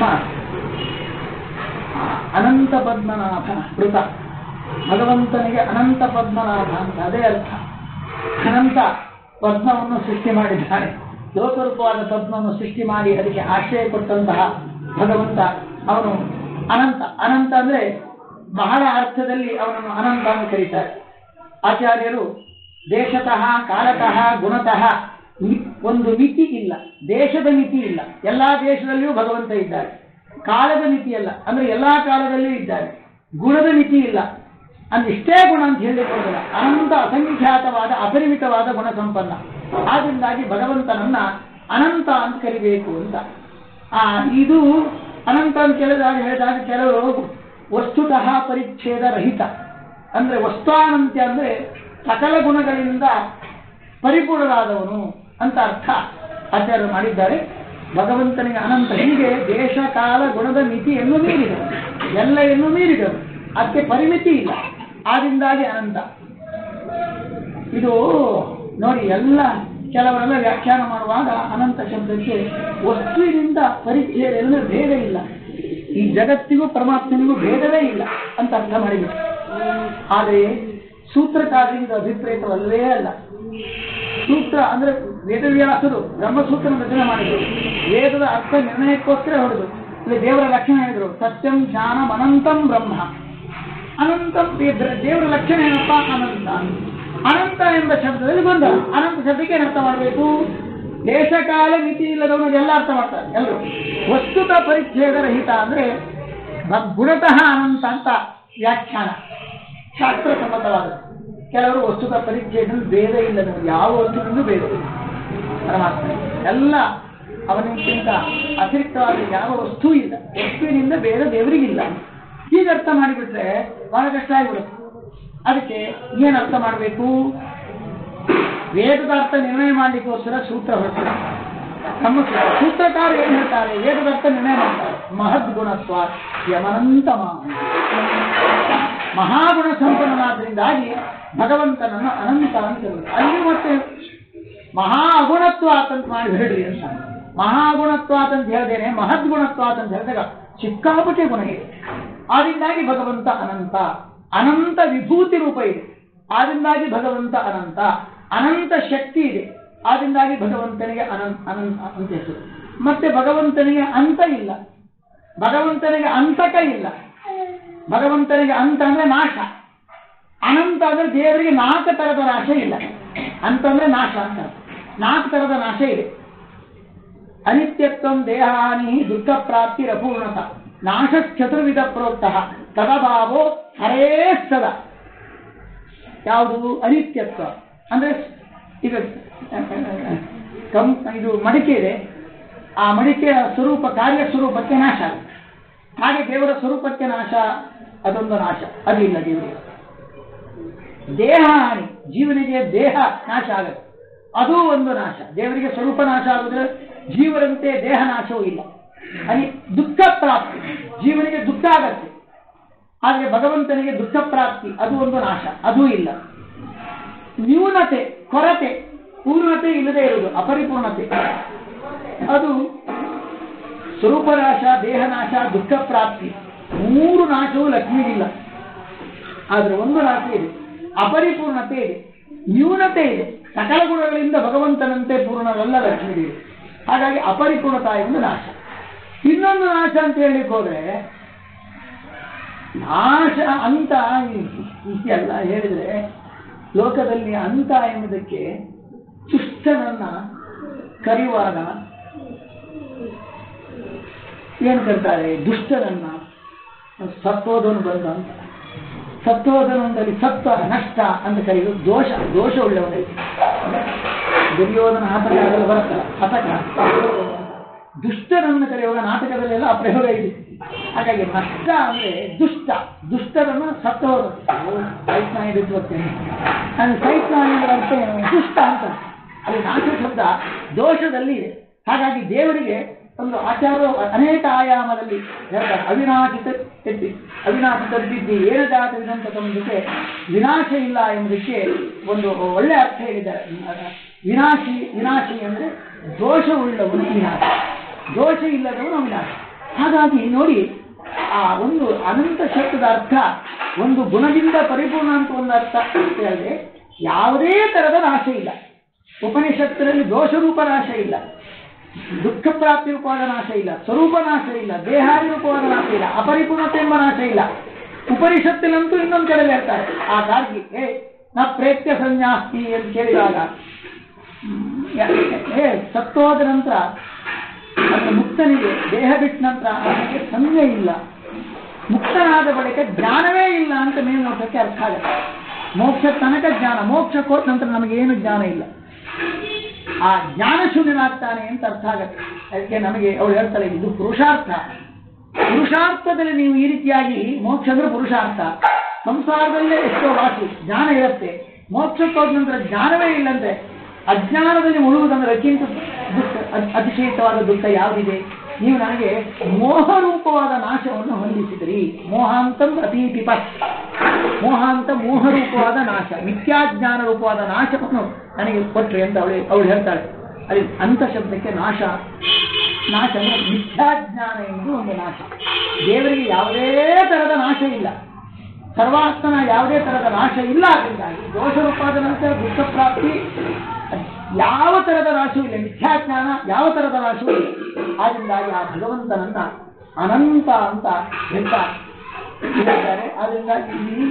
A: ಅನಂತ ಪದ್ಮನಾಭ ಮೃತ ಭಗವಂತನಿಗೆ ಅನಂತ ಪದ್ಮನಾಭ ಅಂತ ಅದೇ ಅರ್ಥ ಅನಂತ ಪದ್ಮವನ್ನು ಸೃಷ್ಟಿ ಮಾಡಿದ್ದಾನೆ ಲೋಕರೂಪವಾದ ಪದ್ಮವನ್ನು ಸೃಷ್ಟಿ ಮಾಡಿ ಅದಕ್ಕೆ ಆಶ್ರಯ ಕೊಟ್ಟಂತಹ ಭಗವಂತ ಅವನು ಅನಂತ ಅನಂತ ಅಂದ್ರೆ ಬಹಳ ಅರ್ಥದಲ್ಲಿ ಅವನನ್ನು ಅನಂತ ಅಂತ ಕರೀತಾರೆ ಆಚಾರ್ಯರು ದೇಶತಃ ಕಾಲತಃ ಗುಣತಃ ಮಿ- ಒಂದು ಮಿತಿ ಇಲ್ಲ ದೇಶದ ಮಿತಿ ಇಲ್ಲ ಎಲ್ಲಾ ದೇಶದಲ್ಲಿಯೂ ಭಗವಂತ ಇದ್ದಾರೆ ಕಾಲದ ಮಿತಿ ಅಲ್ಲ ಅಂದ್ರೆ ಎಲ್ಲಾ ಕಾಲದಲ್ಲಿಯೂ ಇದ್ದಾರೆ ಗುಣದ ಮಿತಿ ಇಲ್ಲ ಅಂದ್ರೆ ಇಷ್ಟೇ ಗುಣ ಅಂತ ಹೇಳಿಕೊಳ್ಳೋದಿಲ್ಲ ಅನಂತ ಅಸಂಖ್ಯಾತವಾದ ಅಪರಿಮಿತವಾದ ಗುಣ ಸಂಪನ್ನ ಆದ್ರಿಂದಾಗಿ ಭಗವಂತನನ್ನ ಅನಂತ ಅಂತ ಕರಿಬೇಕು ಅಂತ ಆ ಇದು ಅನಂತ ಅಂತ ಕೇಳಿದಾಗ ಹೇಳಿದಾಗ ಕೆಲವರು ವಸ್ತುತಃ ಪರಿಚ್ಛೇದ ರಹಿತ ಅಂದ್ರೆ ವಸ್ತಾನಂತ್ಯ ಅಂದ್ರೆ ಸಕಲ ಗುಣಗಳಿಂದ ಪರಿಪೂರ್ಣರಾದವನು ಅಂತ ಅರ್ಥ ಆಚಾರ್ಯರು ಮಾಡಿದ್ದಾರೆ ಭಗವಂತನಿಗೆ ಅನಂತ ಹೀಗೆ ದೇಶ ಕಾಲ ಗುಣದ ಮಿತಿಯನ್ನು ಮೀರಿದರು ಎಲ್ಲೆಯನ್ನು ಮೀರಿದರು ಅದಕ್ಕೆ ಪರಿಮಿತಿ ಇಲ್ಲ ಆದ್ರಿಂದಾಗಿ ಅನಂತ ಇದು ನೋಡಿ ಎಲ್ಲ ಕೆಲವರೆಲ್ಲ ವ್ಯಾಖ್ಯಾನ ಮಾಡುವಾಗ ಅನಂತ ಶಬ್ದಕ್ಕೆ ವಸ್ತುವಿನಿಂದ ಪರಿಚಯ ಎಲ್ಲ ಭೇದ ಇಲ್ಲ ಈ ಜಗತ್ತಿಗೂ ಪರಮಾತ್ಮನಿಗೂ ಭೇದವೇ ಇಲ್ಲ ಅಂತ ಅರ್ಥ ಮಾಡಿಬಿಟ್ಟು ಆದರೆ ಸೂತ್ರಕಾರರಿಂದ ಅಭಿಪ್ರೇತವಲ್ಲವೇ ಅಲ್ಲ ಸೂತ್ರ ಅಂದ್ರೆ ವೇದವ್ಯಾಸರು ಬ್ರಹ್ಮಸೂತ್ರ ರಚನೆ ಮಾಡಿದರು ವೇದದ ಅರ್ಥ ನಿರ್ಣಯಕ್ಕೋಸ್ಕರ ಹೊಡೆದು ಇಲ್ಲಿ ದೇವರ ಲಕ್ಷಣ ಹೇಳಿದರು ಸತ್ಯಂ ಜ್ಞಾನಂ ಅನಂತಂ ಬ್ರಹ್ಮ ಅನಂತಂ ದೇವ್ರ- ದೇವರ ಲಕ್ಷಣ ಏನಪ್ಪ ಅನಂತ ಅನಂತ ಎಂಬ ಶಬ್ದದಲ್ಲಿ ಬಂದ ಅನಂತ ಶಬ್ದಕ್ಕೆ ಏನು ಅರ್ಥ ಮಾಡಬೇಕು ದೇಶಕಾಲ ಮಿತಿ ಇಲ್ಲದವನು ಎಲ್ಲ ಅರ್ಥ ಮಾಡ್ತಾರೆ ಎಲ್ಲರೂ ವಸ್ತುತ ಪರಿಚ್ಛೇದ ರಹಿತ ಅಂದ್ರೆ ಬ- ಗುಣತಃ ಅನಂತ ಅಂತ ವ್ಯಾಖ್ಯಾನ ಶಾಸ್ತ್ರ ಸಮ್ಮತವಾದ ಕೆಲವರು ವಸ್ತುತ ಪರಿಚ್ಛೇದ ಭೇದ ಇಲ್ಲದವನು ಯಾವ ವಸ್ತುವಿನೂ ಭೇದ ಇಲ್ಲ ಪರಮಾತ್ಮ ಎಲ್ಲ ಅವನಿಗಿಂತ ಅತಿರಿಕ್ತವಾದ ಯಾವ ವಸ್ತು ಇಲ್ಲ ವಸ್ತುವಿನಿಂದ ಬೇರೆ ದೇವರಿಗಿಲ್ಲ ಹೀಗೆ ಅರ್ಥ ಮಾಡಿಬಿಟ್ರೆ ಬಹಳ ಕಷ್ಟ ಆಗಿಬಿಡುತ್ತೆ ಅದಕ್ಕೆ ಏನು ಅರ್ಥ ಮಾಡಬೇಕು ವೇದದ ಅರ್ಥ ನಿರ್ಣಯ ಮಾಡಲಿಕ್ಕೋಸ್ಕರ ಸೂತ್ರ ಹೊರಡ್ತಾರೆ ನಮ್ಮ ಸೂತ್ರ. ಸೂತ್ರಕಾರ ಏನು ಹೇಳ್ತಾರೆ ವೇದದ ಅರ್ಥ ನಿರ್ಣಯ ಮಾಡ್ತಾರೆ ಮಹದ್ ಗುಣತ್ವ ಯಮನಂತ ಮಾಹ ಮಹಾಗುಣ ಸಂಪನ್ನನಾದ್ರಿಂದಾಗಿ ಭಗವಂತನನ್ನು ಅನಂತ ಅಂತ ಹೇಳಿದ್ರು. ಅಲ್ಲಿ ಮತ್ತೆ ಮಹಾ ಅಗುಣತ್ವ ಅಂತ ಮಾಡಿ ಹೇಳ್ರಿ ಅಂತ ಮಹಾಗುಣತ್ವ ಅಂತ ಹೇಳ್ದೇನೆ ಮಹದ್ಗುಣತ್ವ ಅಂತ ಹೇಳಿದಾಗ ಸಿಕ್ಕಾಪಟ್ಟೆ ಗುಣ ಇದೆ ಆದ್ರಿಂದಾಗಿ ಭಗವಂತ ಅನಂತ ಅನಂತ ವಿಭೂತಿ ರೂಪ ಇದೆ ಆದ್ರಿಂದಾಗಿ ಭಗವಂತ ಅನಂತ ಅನಂತ ಶಕ್ತಿ ಇದೆ ಆದ್ರಿಂದಾಗಿ ಭಗವಂತನಿಗೆ ಅನಂತ ಅನಂತ ಅಂತ ಹೆಸರು ಮತ್ತೆ ಭಗವಂತನಿಗೆ ಅಂತ ಇಲ್ಲ ಭಗವಂತನಿಗೆ ಅಂತಕ ಇಲ್ಲ ಭಗವಂತನಿಗೆ ಅಂತ ಅಂದ್ರೆ ನಾಶ ಅನಂತ ಅಂದ್ರೆ ದೇವರಿಗೆ ನಾಲ್ಕು ತರದ ನಾಶ ಇಲ್ಲ ಅಂತಂದ್ರೆ ನಾಶ ಅಂತ ನಾಲ್ಕು ತರದ ನಾಶ ಇದೆ ಅನಿತ್ಯತ್ವ ದೇಹಾನಿ ದುಃಖ ಪ್ರಾಪ್ತಿ ಅಪೂರ್ಣತ ನಾಶ ಚತುರ್ವಿಧ ಪ್ರೋಕ್ತ ತದಭಾವೋ ಹರೇ ಸದ ಯಾವುದು ಅನಿತ್ಯತ್ವ ಅಂದ್ರೆ ಈಗ ಕಂ ಇದು ಮಡಿಕೆ ಇದೆ ಆ ಮಡಿಕೆಯ ಸ್ವರೂಪ ಕಾರ್ಯ ಸ್ವರೂಪಕ್ಕೆ ನಾಶ ಆಗುತ್ತೆ ಹಾಗೆ ದೇವರ ಸ್ವರೂಪಕ್ಕೆ ನಾಶ ಅದೊಂದು ನಾಶ ಅದಿಲ್ಲ ದೇವರಿಗೆ ದೇಹ ಹಾನಿ ಜೀವನಿಗೆ ದೇಹ ನಾಶ ಆಗುತ್ತೆ ಅದು ಒಂದು ನಾಶ ದೇವರಿಗೆ ಸ್ವರೂಪ ನಾಶ ಆಗುದ್ರೆ ಜೀವರಂತೆ ದೇಹ ನಾಶವೂ ಇಲ್ಲ ಅಲ್ಲಿ ದುಃಖ ಪ್ರಾಪ್ತಿ ಜೀವನಿಗೆ ದುಃಖ ಆಗತ್ತೆ ಆದರೆ ಭಗವಂತನಿಗೆ ದುಃಖ ಪ್ರಾಪ್ತಿ ಅದು ಒಂದು ನಾಶ ಅದೂ ಇಲ್ಲ ನ್ಯೂನತೆ ಕೊರತೆ ಪೂರ್ಣತೆ ಇಲ್ಲದೆ ಇರುವುದು ಅಪರಿಪೂರ್ಣತೆ ಅದು ಸ್ವರೂಪನಾಶ ದೇಹನಾಶ ದುಃಖ ಪ್ರಾಪ್ತಿ ಮೂರು ನಾಶವು ಲಕ್ಷ್ಮಿಗಿಲ್ಲ ಆದ್ರೆ ಒಂದು ನಾಶ ಇದೆ ಅಪರಿಪೂರ್ಣತೆ ಇದೆ ನ್ಯೂನತೆ ಇದೆ ಸಕಲ ಗುಣಗಳಿಂದ ಭಗವಂತನಂತೆ ಪೂರ್ಣವಲ್ಲ ಲಕ್ಷ್ಮಿಗೆ ಹಾಗಾಗಿ ಅಪರಿಪೂರ್ಣತಾ ಎಂದು ನಾಶ ಇನ್ನೊಂದು ನಾಶ ಅಂತ ಹೇಳಲಿಕ್ಕೆ ಹೋದ್ರೆ ನಾಶ ಅಂತ ಎಲ್ಲ ಹೇಳಿದ್ರೆ ಲೋಕದಲ್ಲಿ ಅಂತ ಎಂಬುದಕ್ಕೆ ದುಷ್ಟನನ್ನ ಕರೆಯುವಾಗ ಏನು ಕರೀತಾರೆ ದುಷ್ಟನನ್ನ ಸತ್ತೋದನು ಬಂದ ಅಂತ ಸತ್ತೋದನದಲ್ಲಿ ಸತ್ವ ನಷ್ಟ ಅಂತ ಕರೆಯುವುದು ದೋಷ ದೋಷ ಉಳ್ಳವನಿಗೆ ದುರ್ಯೋಧನ ಆಟಗಾರದಲ್ಲಿ ಬರುತ್ತಲ್ಲ ಹತಕ ದುಷ್ಟರನ್ನು ಕರೆಯುವಾಗ ನಾಟಕದಲ್ಲೆಲ್ಲ ಆ ಪ್ರಯೋಗ ಇದೆ ಹಾಗಾಗಿ ನಷ್ಟ ಅಂದ್ರೆ ದುಷ್ಟ ದುಷ್ಟರನ್ನು ಸತ್ತು ಹೋದ ಸೈತ್ನಾಯ ಬಿತ್ತುತ್ತೇನೆ ನಾನು ಸೈತ್ನಾಯ ಅಂದ್ರೆ ಅರ್ಥ ಏನು ದುಷ್ಟ ಅಂತ ಅಲ್ಲಿ ನಾಶ ಶಬ್ದ ದೋಷದಲ್ಲಿ ಇದೆ ಹಾಗಾಗಿ ದೇವರಿಗೆ ಒಂದು ಆಚಾರ ಅನೇಕ ಆಯಾಮದಲ್ಲಿ ಹೇಳ್ತಾರೆ ಅವಿನಾಶಿತ ಎದ್ದಿ ಅವಿನಾಶಿತ ಎದ್ದಿದ್ದಿ ಏನ ಜಾತವಿದಂತ ತಮ್ಮದಕ್ಕೆ ವಿನಾಶ ಇಲ್ಲ ಎಂಬುದಕ್ಕೆ ಒಂದು ಒಳ್ಳೆ ಅರ್ಥ ಹೇಳಿದ್ದಾರೆ ವಿನಾಶಿ ವಿನಾಶಿ ಅಂದ್ರೆ ದೋಷವುಳ್ಳವನು ವಿನಾಶ ದೋಷ ಇಲ್ಲದವನು ವಿನಾಶ ಹಾಗಾಗಿ ನೋಡಿ ಆ ಒಂದು ಅನಂತ ಶಬ್ದದ ಅರ್ಥ ಒಂದು ಗುಣದಿಂದ ಪರಿಪೂರ್ಣ ಅಂತ ಒಂದು ಅರ್ಥ ಅಂತ ಹೇಳಿದ್ರೆ ಯಾವುದೇ ತರದ ನಾಶ ಇಲ್ಲ ಉಪನಿಷತ್ತಿನಲ್ಲಿ ದೋಷರೂಪ ನಾಶ ಇಲ್ಲ ದುಃಖ ಪ್ರಾಪ್ತಿ ರೂಪವಾದ ನಾಶ ಇಲ್ಲ ಸ್ವರೂಪ ನಾಶ ಇಲ್ಲ ದೇಹಾದಿ ರೂಪವಾದ ನಾಶ ಇಲ್ಲ ಅಪರಿಪೂರ್ಣತೆ ಎಂಬ ನಾಶ ಇಲ್ಲ ಉಪನಿಷತ್ತಿನಂತೂ ಇನ್ನೊಂದು ಕಡೆ ಹೇಳ್ತಾರೆ ಆ ಗಾರ್ಗಿ ಏ ನ ಪ್ರೇತ್ಯ ಸಂನ್ಯಾಸ್ತಿ ಅಂತ ಕೇಳಿದಾಗ ಏ ಸತ್ತೋದ ನಂತರ ಅಂದ್ರೆ ಮುಕ್ತನಿಗೆ ದೇಹ ಬಿಟ್ಟ ನಂತರ ಅವನಿಗೆ ಸಂಜ್ಞೆ ಇಲ್ಲ ಮುಕ್ತನಾದ ಬಳಿಕ ಜ್ಞಾನವೇ ಇಲ್ಲ ಅಂತ ಮೇಲ್ನೋಟಕ್ಕೆ ಅರ್ಥ ಆಗುತ್ತೆ ಮೋಕ್ಷ ತನಕ ಜ್ಞಾನ ಮೋಕ್ಷ ಕೊಟ್ಟ ನಂತರ ನಮಗೆ ಏನು ಜ್ಞಾನ ಇಲ್ಲ ಆ ಜ್ಞಾನ ಶೂನ್ಯನಾಗ್ತಾನೆ ಅಂತ ಅರ್ಥ ಆಗತ್ತೆ ಅದಕ್ಕೆ ನಮಗೆ ಅವಳು ಹೇಳ್ತಾಳೆ ಇದು ಪುರುಷಾರ್ಥ ಪುರುಷಾರ್ಥದಲ್ಲಿ ನೀವು ಈ ರೀತಿಯಾಗಿ ಮೋಕ್ಷ ಅಂದ್ರೆ ಪುರುಷಾರ್ಥ ಸಂಸಾರದಲ್ಲೇ ಎಷ್ಟೋ ವಾಸಿ ಜ್ಞಾನ ಇರುತ್ತೆ ಮೋಕ್ಷಕ್ಕೆ ಹೋದ ನಂತರ ಜ್ಞಾನವೇ ಇಲ್ಲಂದ್ರೆ ಅಜ್ಞಾನದಲ್ಲಿ ಮುಳುಗುವುದಂದ್ರೆ ಅದಕ್ಕಿಂತ ದುಃಖ ಅತಿ- ಅತಿಶಯಿತವಾದ ದುಃಖ ಯಾವುದಿದೆ ನೀವು ನನಗೆ ಮೋಹರೂಪವಾದ ನಾಶವನ್ನು ಹೊಂದಿಸಿದ್ರಿ ಮೋಹಾಂತಂ ಅತೀಪಿಪ ಮೋಹಾಂತ ಮೋಹರೂಪವಾದ ನಾಶ ಮಿಥ್ಯಾಜ್ಞಾನ ರೂಪವಾದ ನಾಶವನ್ನು ನನಗೆ ಕೊಟ್ರಿ ಅಂತ ಅವಳು ಅವಳು ಹೇಳ್ತಾಳೆ ಅಲ್ಲಿ ಅಂತ ಶಬ್ದಕ್ಕೆ ನಾಶ ನಾಶ ಅಂದ್ರೆ ಮಿಥ್ಯಾಜ್ಞಾನ ಎಂಬುದು ಒಂದು ನಾಶ ದೇವರಿಗೆ ಯಾವುದೇ ತರದ ನಾಶ ಇಲ್ಲ ಸರ್ವಾತ್ಮನ ಯಾವುದೇ ತರದ ನಾಶ ಇಲ್ಲ ಅದರಿಂದಾಗಿ ದೋಷ ರೂಪಾದ ನಂತರ ದುಃಖ ಪ್ರಾಪ್ತಿ ಯಾವ ತರದ ನಾಶವೂ ಇಲ್ಲ ಮಿಥ್ಯಾಜ್ಞಾನ ಯಾವ ತರದ ನಾಶವೂ ಇಲ್ಲ ಆದ್ದರಿಂದಾಗಿ ಆ ಭಗವಂತನನ್ನ ಅನಂತ ಅಂತ ಹೇಳ್ತಾ ಹೇಳ್ತಾರೆ ಆದ್ದರಿಂದಾಗಿ ಇಲ್ಲಿ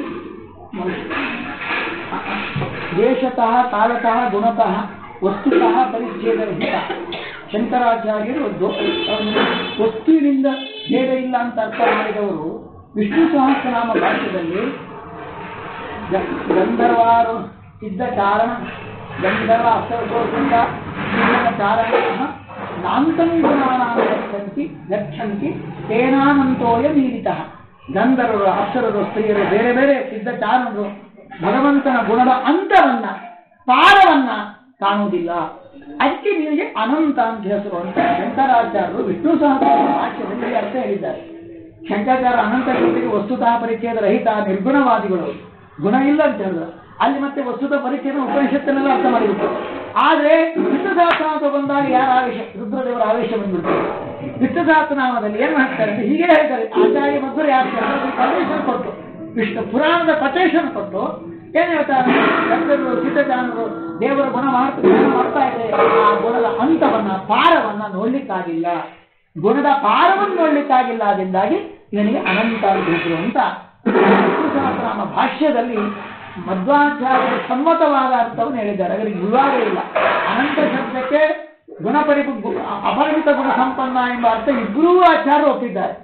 A: ದೇಶತಃ ಕಾಲತಃ ಗುಣತಃ ವಸ್ತುತಃ ಪರಿಚ್ಛೇದರಹಿತ ಶಂಕರಾಚಾರ್ಯರು ದೊ- ಅವ್ರು ವಸ್ತುವಿನಿಂದ ಭೇದ ಇಲ್ಲ ಅಂತ ಅರ್ಥ ಮಾಡಿದವರು ವಿಷ್ಣು ಸಹಸ್ರನಾಮ ಭಾಷ್ಯದಲ್ಲಿ ಗ- ಗಂಧರ್ವಾರು ಇದ್ದ ಕಾರಣ ಗಂಧರ್ವ ಅಪ್ಸರಸೋದಿಂದ ಜೀವನ ಕಾರಣ ನಾಂತಂಗುಣಾನಾಂ ಗಚ್ಚಂತಿ ಗಚ್ಚಂತಿ ತೇನಾನಂತೋಯ ಮೀಲಿತಃ ಗಂಧರ್ವರು ಅಪ್ಸರರು ಸ್ತ್ರೀಯರು ಬೇರೆ ಬೇರೆ ಸಿದ್ಧ ಚಾರಣರು ಭಗವಂತನ ಗುಣದ ಅಂತರನ್ನ ಪಾರವನ್ನ ಕಾಣುವುದಿಲ್ಲ ಅದಕ್ಕೆ ನಿನಗೆ ಅನಂತ ಅಂತ ಹೆಸರು ಅಂತ ಶಂಕರಾಚಾರ್ಯರು ವಿಷ್ಣು ಸಹಸ್ರ ಭಾಷ್ಯದಲ್ಲಿ ಈ ಅರ್ಥ ಹೇಳಿದ್ದಾರೆ ಶಂಕರಾಚಾರ್ಯ ಅನಂತ ಶಕ್ತಿಗೆ ವಸ್ತುತಃ ಪರಿಚಯದ ರಹಿತ ನಿರ್ಗುಣವಾದಿಗಳು ಗುಣ ಇಲ್ಲ ಅಂತ ಹೇಳಿದ್ರು ಅಲ್ಲಿ ಮತ್ತೆ ವಸ್ತುತ ಪರಿಚಯನ ಉಪನಿಷತ್ತಿನೆಲ್ಲ ಅರ್ಥ ಮಾಡಿಬಿಟ್ಟು ಆದ್ರೆ ವಿಷ್ಣು ಸಹಸ್ರನಾಮ ಬಂದಾಗ ಯಾರ ಆವೇಶ ರುದ್ರದೇವರ ಆವೇಶ ಬಂದ್ಬಿಡ್ತಾರೆ ವಿಷ್ಣು ಸಹಸ್ರನಾಮದಲ್ಲಿ ಏನ್ ಮಾಡ್ತಾರೆ ಅಂದ್ರೆ ಹೀಗೆ ಹೇಳ್ತಾರೆ ಆಚಾರ್ಯ ಮಧ್ವರು ಯಾರು ಪರ್ಮಿಷನ್ ಕೊಟ್ಟು ವಿಷ್ಣು ಪುರಾಣದ ಪಟೇಶನ್ ಕೊಟ್ಟು ಏನ್ ಹೇಳ್ತಾರೆ ಗಂಧರ್ವರು ಸಿದ್ಧಜಾನರು ದೇವರ ಗುಣ ಮಾಡ್ತಾ ಗುಣ ಮಾಡ್ತಾ ಇದೆ ಆ ಗುಣದ ಅಂತವನ್ನ ಪಾರವನ್ನ ನೋಡ್ಲಿಕ್ಕಾಗಿಲ್ಲ ಗುಣದ ಪಾರವನ್ನು ನೋಡ್ಲಿಕ್ಕಾಗಿಲ್ಲ ಅದರಿಂದಾಗಿ ಇವನಿಗೆ ಅನಂತ ಅಂತ ಹೆಸರು ಅಂತ ವಿಷ್ಣು ಸಹಸ್ರನಾಮ ಭಾಷ್ಯದಲ್ಲಿ ಮಧ್ವಾಚಾರ್ಯರು ಸಮ್ಮತವಾದ ಅರ್ಥವನ್ನು ಹೇಳಿದ್ದಾರೆ ಅದರಲ್ಲಿ ವಿವಾದ ಇಲ್ಲ ಅನಂತ ಶಬ್ದಕ್ಕೆ ಗುಣಪರಿ ಅಪರಿಮಿತ ಗುಣ ಸಂಪನ್ನ ಎಂಬ ಅರ್ಥ ಇಬ್ಬರೂ ಆಚಾರ್ಯರು ಒಪ್ಪಿದ್ದಾರೆ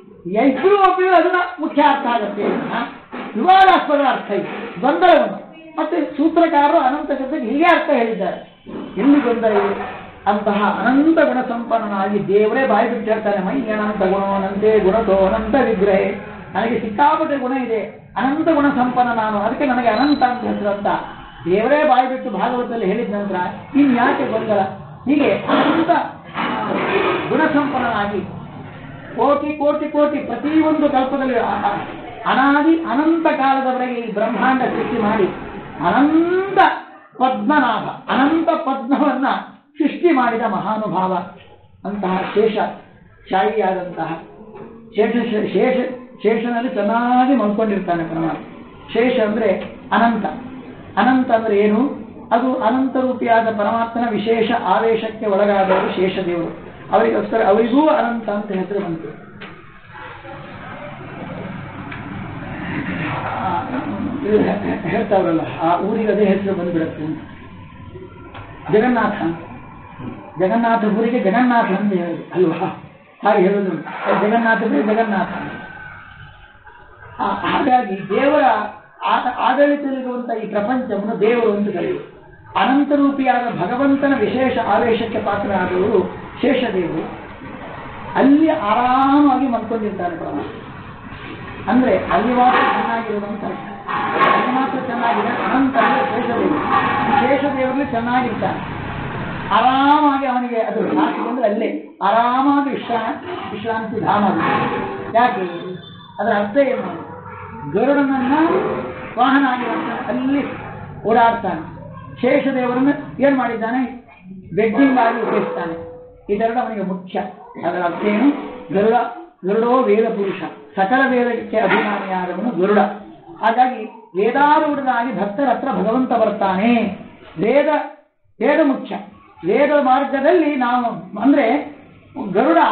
A: ಇಬ್ಬರು ಒಪ್ಪಿದ್ರೆ ಅದನ್ನ ಮುಖ್ಯ ಅರ್ಥ ಆಗುತ್ತೆ ಹ? ವಿವಾದಾಸ್ಪದ ಅರ್ಥ ಇದೆ ಗೊಂದಲ ಉಂಟು ಮತ್ತೆ ಸೂತ್ರಕಾರರು ಅನಂತ ಶಬ್ದಕ್ಕೆ ಹೀಗೆ ಅರ್ಥ ಹೇಳಿದ್ದಾರೆ ಎಲ್ಲಿ ಗೊಂದಲ ಅಂತಹ ಅನಂತ ಗುಣ ಸಂಪನ್ನನಾಗಿ ದೇವರೇ ಬಾಯಿ ಬಿಟ್ಟು ಹೇಳ್ತಾನೆ ಮೈ ಅನಂತ ಗುಣವನಂತೆ ಗುಣತೋ ಅನಂತ ವಿಗ್ರಹೆ ನನಗೆ ಸಿಕ್ಕಾಪಟ್ಟೆ ಗುಣ ಇದೆ ಅನಂತ ಗುಣ ಸಂಪನ್ನ ನಾನು ಅದಕ್ಕೆ ನನಗೆ ಅನಂತ ಅಂತ ಹೆಸರು ಅಂತ ದೇವರೇ ಬಾಯಿ ಬಿಟ್ಟು ಭಾಗವತದಲ್ಲಿ ಹೇಳಿದ ನಂತರ ಇನ್ ಯಾಕೆ ಗೊಂದಲ ಹೀಗೆ ಅನಂತ ಆ, ಗುಣ ಸಂಪನ್ನನಾಗಿ ಕೋಟಿ ಕೋಟಿ ಕೋಟಿ ಪ್ರತಿಯೊಂದು ಕಲ್ಪದಲ್ಲಿ ಅ- ಅ- ಅನಾದಿ ಅನಂತ ಕಾಲದವರೆಗೆ ಈ ಬ್ರಹ್ಮಾಂಡ ಸೃಷ್ಟಿ ಮಾಡಿ ಅನಂತ ಪದ್ಮನಾಭ ಅನಂತ ಪದ್ಮವನ್ನ ಸೃಷ್ಟಿ ಮಾಡಿದ ಮಹಾನುಭಾವ ಅಂತಹ ಶೇಷ ಶಾಹಿಯಾದಂತಹ ಶೇಷ ಶೇಷ ಶೇಷನಲ್ಲಿ ಚೆನ್ನಾಗಿ ಮಲ್ಕೊಂಡಿರ್ತಾನೆ ಪರಮಾತ್ಮ ಶೇಷ ಅಂದ್ರೆ ಅನಂತ ಅನಂತ ಅಂದ್ರೆ ಏನು ಅದು ಅನಂತ ರೂಪಿಯಾದ ಪರಮಾತ್ಮನ ವಿಶೇಷ ಆವೇಶಕ್ಕೆ ಒಳಗಾದವರು ಶೇಷದೇವರು ಅವರಿಗೋಸ್ಕರ ಅವರಿಗೂ ಅನಂತ ಅಂತ ಹೆಸರು ಬಂತು ಆ, ಇದು ಹೆ- ಹೆ- ಹೇಳ್ತಾವ್ರಲ್ಲ ಆ ಊರಿಗೆ ಅದೇ ಹೆಸರು ಬಂದ್ಬಿಡತ್ತೆ ಅಂತ ಜಗನ್ನಾಥ ಜಗನ್ನಾಥಪುರಿಗೆ ಜಗನ್ನಾಥ ಅಂತ ಹೇಳೋದು ಅಲ್ವಾ ಹಾಗೆ ಹೇಳೋದು ಜಗನ್ನಾಥಪುರಿ ಜಗನ್ನಾಥ ಆ, ಹಾಗಾಗಿ ದೇವರ ಆ- ಆಡಳಿತದಲ್ಲಿರುವಂತಹ ಈ ಪ್ರಪಂಚವನ್ನು ದೇವರು ಅಂತ ಕರೆಯುವುದು ಅನಂತ ರೂಪಿಯಾದ ಭಗವಂತನ ವಿಶೇಷ ಆವೇಶಕ್ಕೆ ಪಾತ್ರರಾದವರು ಶೇಷದೇವರು ಅಲ್ಲಿ ಆರಾಮಾಗಿ ಮಲ್ಕೊಂಡಿರ್ತಾರೆ ಪರಮಾತ್ಮ ಅಂದ್ರೆ ಅಲ್ಲಿ ಮಾತ್ರ ಚೆನ್ನಾಗಿರುವಂತ ಅಲ್ಲಿ ಮಾತ್ರ ಚೆನ್ನಾಗಿದೆ ಅನಂತ ಅಂದ್ರೆ ಶೇಷದೇವರು ಈ ಶೇಷದೇವರಲ್ಲಿ ಚೆನ್ನಾಗಿರ್ತಾನೆ ಆರಾಮಾಗಿ ಅವನಿಗೆ ಅದು ಹಾಕಿಕೊಂಡ್ರೆ ಅಲ್ಲೇ ಆರಾಮಾಗಿ ವಿಶ್ರಾ ವಿಶ್ರಾಂತಿ ಧಾಮ ಅದು. ಯಾಕೆ ಅದರ ಅರ್ಥ ಏನು ಗರುಡನನ್ನ ವಾಹನ ಆಗಿರುವಂತ ಅಲ್ಲಿ ಓಡಾಡ್ತಾನೆ ಶೇಷದೇವರನ್ನು ಏನ್ ಮಾಡಿದ್ದಾನೆ ಬೆಡ್ಡಿಂಗ್ ಆಗಿ ಉಪಯೋಗಿಸ್ತಾನೆ ಇದೆರಡು ಅವನಿಗೆ ಮುಖ್ಯ ಅದರ ಅರ್ಥ ಏನು ಗರುಡ ಗರುಡೋ ವೇದ ಪುರುಷ ಸಕಲ ವೇದಕ್ಕೆ ಅಭಿಮಾನಿಯಾದವನು ಗರುಡ ಹಾಗಾಗಿ ವೇದಾರೂಢನಾಗಿ ಭಕ್ತರ ಹತ್ರ ಭಗವಂತ ಬರ್ತಾನೆ ವೇದ ವೇದ ಮುಖ್ಯ ವೇದ ಮಾರ್ಗದಲ್ಲಿ ನಾವು ಅಂದ್ರೆ ಗರುಡ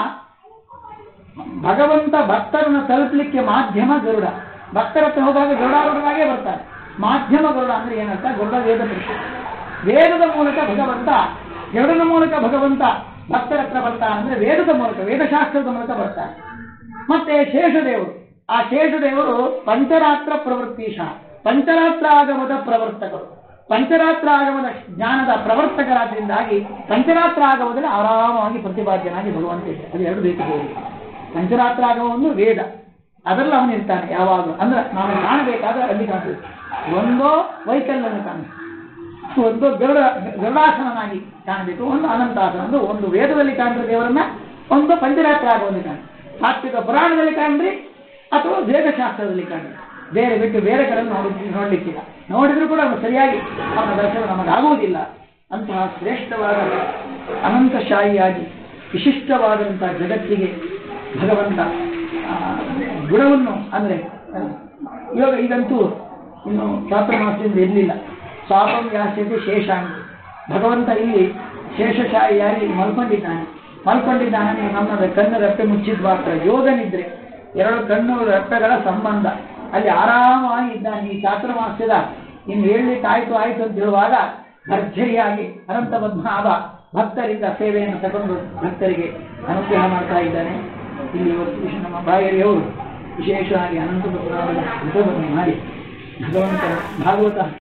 A: ಭಗವಂತ ಭಕ್ತರನ್ನು ತಲುಪಲಿಕ್ಕೆ ಮಾಧ್ಯಮ ಗರುಡ ಭಕ್ತರ ಹತ್ರ ಹೋದಾಗ ಗರುಡಾರೂಢನಾಗೇ ಬರ್ತಾರೆ ಮಾಧ್ಯಮ ಗರುಡ ಅಂದ್ರೆ ಏನಂತ ಗರುಡ ವೇದ ಪುರುಷ ವೇದದ ಮೂಲಕ ಭಗವಂತ ಗರುಡನ ಮೂಲಕ ಭಗವಂತ ಭಕ್ತರ ಹತ್ರ ಬರ್ತಾನೆ ಅಂದ್ರೆ ವೇದದ ಮೂಲಕ ವೇದಶಾಸ್ತ್ರದ ಮೂಲಕ ಬರ್ತಾನೆ ಮತ್ತೆ ಶೇಷದೇವರು ಆ ಶೇಷದೇವರು ಪಂಚರಾತ್ರ ಪ್ರವೃತ್ತೀಶ ಪಂಚರಾತ್ರ ಆಗಮದ ಪ್ರವರ್ತಕರು ಪಂಚರಾತ್ರ ಆಗಮದ ಜ್ಞಾನದ ಪ್ರವರ್ತಕರಾದ್ರಿಂದಾಗಿ ಪಂಚರಾತ್ರ ಆಗಮದಲ್ಲಿ ಆರಾಮವಾಗಿ ಪ್ರತಿಪಾದ್ಯನಾಗಿ ಭಗವಂತ ಇದ್ದಾನೆ ಅದು ಎರಡು ಬೇಕು ದೇವರಿಗೆ ಪಂಚರಾತ್ರ ಆಗಮ ಒಂದು ವೇದ ಅದರಲ್ಲಿ ಅವನಿರ್ತಾನೆ ಯಾವಾಗಲೂ ಅಂದ್ರೆ ನಾವು ಕಾಣಬೇಕಾದ್ರೆ ಅಲ್ಲಿ ಕಾಣಬೇಕು ಒಂದೋ ವೈಕಲ್ಯವನ್ನು ಕಾಣಬೇಕು ಒಂದು ಗರುಡ ಗರುಡಾಸನನಾಗಿ ಕಾಣಬೇಕು ಒಂದು ಅನಂತಾಸನ ಅಂದ್ರೆ ಒಂದು ವೇದದಲ್ಲಿ ಕಾಣಿದ ದೇವರನ್ನ ಒಂದು ಪಂಚರಾತ್ರ ಆಗುವಂತೆ ಕಾಣಿ ಸಾತ್ವಿಕ ಪುರಾಣದಲ್ಲಿ ಕಾಣ್ರಿ ಅಥವಾ ವೇದಶಾಸ್ತ್ರದಲ್ಲಿ ಕಾಣ್ರಿ ಬೇರೆ ಬಿಟ್ಟು ಬೇರೆ ಕಡೆ ನೋಡಿ ನೋಡ್ಲಿಕ್ಕಿಲ್ಲ ನೋಡಿದ್ರು ಕೂಡ ಅವನು ಸರಿಯಾಗಿ ಅವನ ದರ್ಶನ ನಮಗಾಗುವುದಿಲ್ಲ ಅಂತಹ ಶ್ರೇಷ್ಠವಾದ ಅನಂತಶಾಹಿಯಾಗಿ ವಿಶಿಷ್ಟವಾದಂತಹ ಜಗತ್ತಿಗೆ ಭಗವಂತ ಆ, ಗುಣವನ್ನು ಅಂದ್ರೆ ಆ, ಇವಾಗ ಇದಂತೂ ಇನ್ನು ಚಾತುರ್ಮಾಸದಿಂದ ಇರಲಿಲ್ಲ ಸ್ವಾಪಂ ಯಾಸ್ಯತೆ ಶೇಷಾಂಗ ಭಗವಂತ ಇಲ್ಲಿ ಶೇಷಶಾಹಿಯಾಗಿ ಮಲ್ಕೊಂಡಿದ್ದಾನೆ ಮಲ್ಕೊಂಡಿದ್ದಾನೆ ನೀವು ನಮ್ಮ ಕಣ್ಣು ರೆಪ್ಪೆ ಮುಚ್ಚಿದ ಮಾತ್ರ ಯೋಗ ನಿದ್ರೆ ಎರಡು ಕಣ್ಣು ರೆಪ್ಪೆಗಳ ಸಂಬಂಧ ಅಲ್ಲಿ ಆರಾಮಾಗಿ ಇದ್ದಾನೆ ಈ ಚಾತುರ್ಮಾಸ್ಯದ ಇನ್ನು ಹೇಳಲಿಕ್ಕೆ ಆಯ್ತು ಆಯ್ತು ಅಂತ ಹೇಳುವಾಗ ಭರ್ಜರಿಯಾಗಿ ಅನಂತ ಪದ್ಮನಾಭ ಭಕ್ತರಿಂದ ಸೇವೆಯನ್ನು ತಗೊಂಡು ಭಕ್ತರಿಗೆ ಅನುಗ್ರಹ ಮಾಡ್ತಾ ಇದ್ದಾನೆ ಇಲ್ಲಿ ಇವತ್ತು ವಿಷ್ಣು ನಮ್ಮ ಬಾಯರಿಯವರು ವಿಶೇಷವಾಗಿ ಅನಂತ ಪದ್ಮನಾಭದ ಹಿತವನ್ನು ಮಾಡಿ ಭಗವಂತನ ಭಾಗವತ